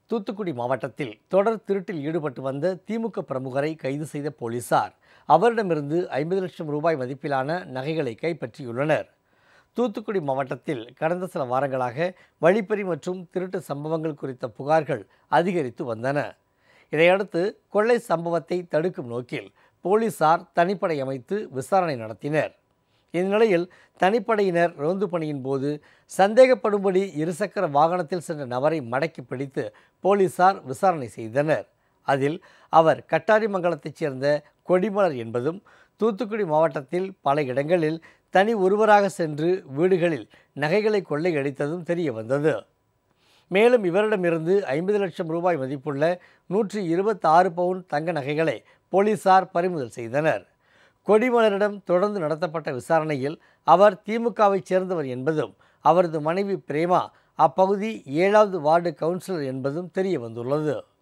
தூத்துக்குடி மாவட்டத்தில் தொடர் திருட்டில் ஈடுபட்டு வந்த திமுக பிரமுகரை கைது செய்த போலீசார் அவரிடமிருந்து ஐம்பது லட்சம் ரூபாய் மதிப்பிலான நகைகளை கைப்பற்றியுள்ளனர் தூத்துக்குடி மாவட்டத்தில் கடந்த சில வாரங்களாக வழிப்பறி மற்றும் திருட்டு சம்பவங்கள் குறித்த புகார்கள் அதிகரித்து வந்தன இதையடுத்து கொள்ளை சம்பவத்தை தடுக்கும் நோக்கில் போலீசார் தனிப்படை அமைத்து விசாரணை நடத்தினர் இந்நிலையில் தனிப்படையினர் ரோந்து பணியின் போது சந்தேகப்படும்படி இருசக்கர வாகனத்தில் சென்ற நபரை மடக்கி பிடித்து போலீசார் விசாரணை செய்தனர் அதில் அவர் கட்டாரிமங்கலத்தைச் சேர்ந்த கொடிமலர் என்பதும் தூத்துக்குடி மாவட்டத்தில் பல இடங்களில் தனி ஒருவராக சென்று வீடுகளில் நகைகளை கொள்ளையடித்ததும் தெரிய வந்தது மேலும் இவரிடமிருந்து ஐம்பது லட்சம் ரூபாய் மதிப்புள்ள நூற்றி இருபத்தாறு பவுன் தங்க நகைகளை போலீசார் பறிமுதல் செய்தனர் கொடிமலரிடம் தொடர்ந்து நடத்தப்பட்ட விசாரணையில் அவர் திமுகவைச் சேர்ந்தவர் என்பதும் அவரது மனைவி பிரேமா அப்பகுதி ஏழாவது வார்டு கவுன்சிலர் என்பதும் தெரிய வந்துள்ளது